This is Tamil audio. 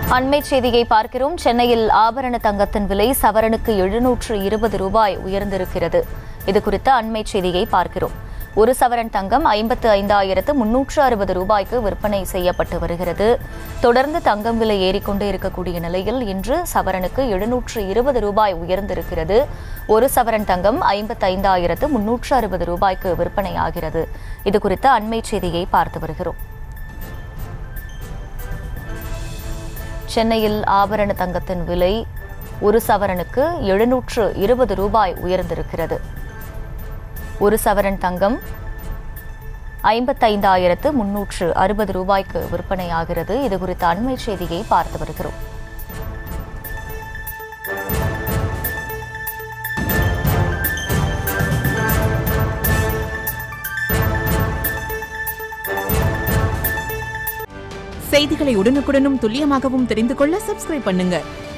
அண்மை செய்தியை பார்க்கிறோம் சென்னையில் ஆபரண தங்கத்தின் விலை சவரனுக்கு எழுநூற்று இருபது ரூபாய் உயர்ந்திருக்கிறது இது குறித்த அண்மை செய்தியை பார்க்கிறோம் ஒரு சவரன் தங்கம் ஐம்பத்து ஐந்தாயிரத்து முன்னூற்று அறுபது ரூபாய்க்கு விற்பனை செய்யப்பட்டு வருகிறது தொடர்ந்து தங்கம் விலை ஏறிக்கொண்டே இருக்கக்கூடிய நிலையில் இன்று சவரனுக்கு எழுநூற்று இருபது ரூபாய் உயர்ந்திருக்கிறது ஒரு சவரன் தங்கம் ஐம்பத்தைந்தாயிரத்து முன்னூற்று அறுபது ரூபாய்க்கு விற்பனையாகிறது இது குறித்த அண்மை செய்தியை பார்த்து வருகிறோம் சென்னையில் ஆபரண தங்கத்தின் விலை ஒரு சவரனுக்கு எழுநூற்று இருபது ரூபாய் உயர்ந்திருக்கிறது ஒரு சவரன் தங்கம் ஐம்பத்தைந்தாயிரத்து முன்னூற்று அறுபது ரூபாய்க்கு விற்பனையாகிறது இது குறித்த அண்மை செய்தியை பார்த்து வருகிறோம் செய்திகளை உடனுக்குடனும் துல்லியமாகவும் தெரிந்து கொள்ள சப்ஸ்கிரைப் பண்ணுங்க